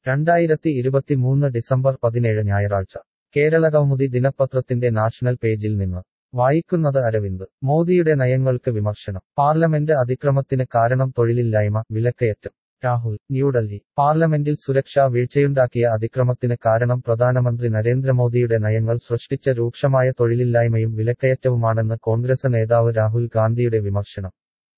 രണ്ടായിരത്തി ഇരുപത്തിമൂന്ന് ഡിസംബർ പതിനേഴ് ഞായറാഴ്ച കേരളകൗമുദി ദിനപത്രത്തിന്റെ നാഷണൽ പേജിൽ നിന്ന് വായിക്കുന്നത് അരവിന്ദ് മോദിയുടെ നയങ്ങൾക്ക് വിമർശനം പാർലമെന്റ് അതിക്രമത്തിന് കാരണം തൊഴിലില്ലായ്മ വിലക്കയറ്റം രാഹുൽ ന്യൂഡൽഹി പാർലമെന്റിൽ സുരക്ഷാ വീഴ്ചയുണ്ടാക്കിയ അതിക്രമത്തിന് കാരണം പ്രധാനമന്ത്രി നരേന്ദ്രമോദിയുടെ നയങ്ങൾ സൃഷ്ടിച്ച രൂക്ഷമായ തൊഴിലില്ലായ്മയും വിലക്കയറ്റവുമാണെന്ന് കോൺഗ്രസ് നേതാവ് രാഹുൽ ഗാന്ധിയുടെ വിമർശനം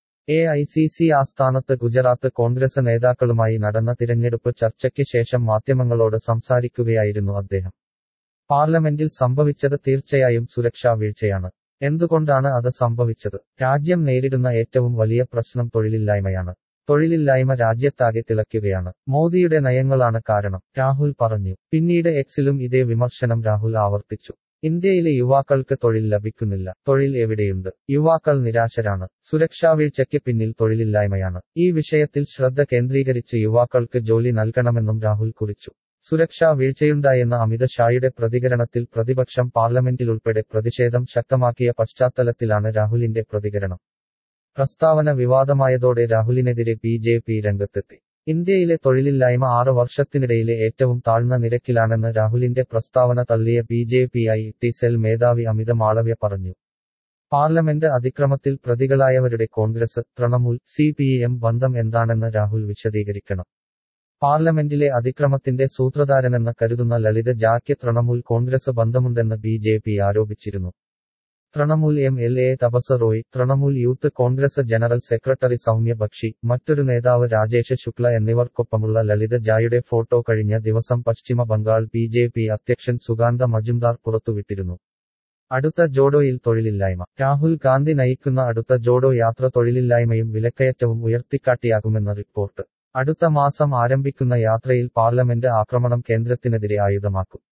എ ഐ സി സി ആസ്ഥാനത്ത് ഗുജറാത്ത് കോൺഗ്രസ് നേതാക്കളുമായി നടന്ന തിരഞ്ഞെടുപ്പ് ചർച്ചയ്ക്ക് ശേഷം മാധ്യമങ്ങളോട് സംസാരിക്കുകയായിരുന്നു അദ്ദേഹം പാർലമെന്റിൽ സംഭവിച്ചത് തീർച്ചയായും സുരക്ഷാ വീഴ്ചയാണ് എന്തുകൊണ്ടാണ് അത് സംഭവിച്ചത് രാജ്യം നേരിടുന്ന ഏറ്റവും വലിയ പ്രശ്നം തൊഴിലില്ലായ്മയാണ് തൊഴിലില്ലായ്മ രാജ്യത്താകെ തിളയ്ക്കുകയാണ് മോദിയുടെ നയങ്ങളാണ് കാരണം രാഹുൽ പറഞ്ഞു പിന്നീട് എക്സിലും ഇതേ വിമർശനം രാഹുൽ ആവർത്തിച്ചു ഇന്ത്യയിലെ യുവാക്കൾക്ക് തൊഴിൽ ലഭിക്കുന്നില്ല തൊഴിൽ എവിടെയുണ്ട് യുവാക്കൾ നിരാശരാണ് സുരക്ഷാ വീഴ്ചയ്ക്ക് പിന്നിൽ തൊഴിലില്ലായ്മയാണ് ഈ വിഷയത്തിൽ ശ്രദ്ധ കേന്ദ്രീകരിച്ച് യുവാക്കൾക്ക് ജോലി നൽകണമെന്നും രാഹുൽ കുറിച്ചു സുരക്ഷാ വീഴ്ചയുണ്ടായെന്ന അമിത് ഷായുടെ പ്രതികരണത്തിൽ പ്രതിപക്ഷം പാർലമെന്റിലുൾപ്പെടെ പ്രതിഷേധം ശക്തമാക്കിയ പശ്ചാത്തലത്തിലാണ് രാഹുലിന്റെ പ്രതികരണം പ്രസ്താവന വിവാദമായതോടെ രാഹുലിനെതിരെ ബി ജെ പി രംഗത്തെത്തി ഇന്ത്യയിലെ തൊഴിലില്ലായ്മ ആറ് വർഷത്തിനിടയിലെ ഏറ്റവും താഴ്ന്ന നിരക്കിലാണെന്ന് രാഹുലിന്റെ പ്രസ്താവന തള്ളിയ B J P I T cell മേധാവി അമിത മാളവ്യ പറഞ്ഞു പാർലമെന്റ് അതിക്രമത്തിൽ പ്രതികളായവരുടെ Congress Trinamool C P M ബന്ധം എന്താണെന്ന് രാഹുൽ വിശദീകരിക്കണം പാർലമെന്റിലെ അതിക്രമത്തിന്റെ സൂത്രധാരനെന്ന് കരുതുന്ന ലളിത ജാക്ക് തൃണമൂൽ കോൺഗ്രസ് ബന്ധമുണ്ടെന്ന് ബി ജെ പി ആരോപിച്ചിരുന്നു Trinamool M L A Tapas Roy Trinamool youth Congress general secretary Soumya Bakshi മറ്റൊരു നേതാവ് രാജേഷ് ശുക്ല എന്നിവർക്കൊപ്പമുള്ള ലളിത ജായുടെ ഫോട്ടോ കഴിഞ്ഞ ദിവസം പശ്ചിമ ബംഗാൾ ബി ജെ പി അധ്യക്ഷൻ സുഗാന്ത മജുംദാർ പുറത്തുവിട്ടിരുന്നു അടുത്ത ജോഡോയിൽ തൊഴിലില്ലായ്മ രാഹുൽ ഗാന്ധി നയിക്കുന്ന അടുത്ത ജോഡോ യാത്ര തൊഴിലില്ലായ്മയും വിലക്കയറ്റവും ഉയർത്തിക്കാട്ടിയാകുമെന്ന് റിപ്പോർട്ട് അടുത്ത മാസം ആരംഭിക്കുന്ന യാത്രയിൽ പാർലമെന്റ് ആക്രമണം കേന്ദ്രത്തിനെതിരെ ആയുധമാക്കും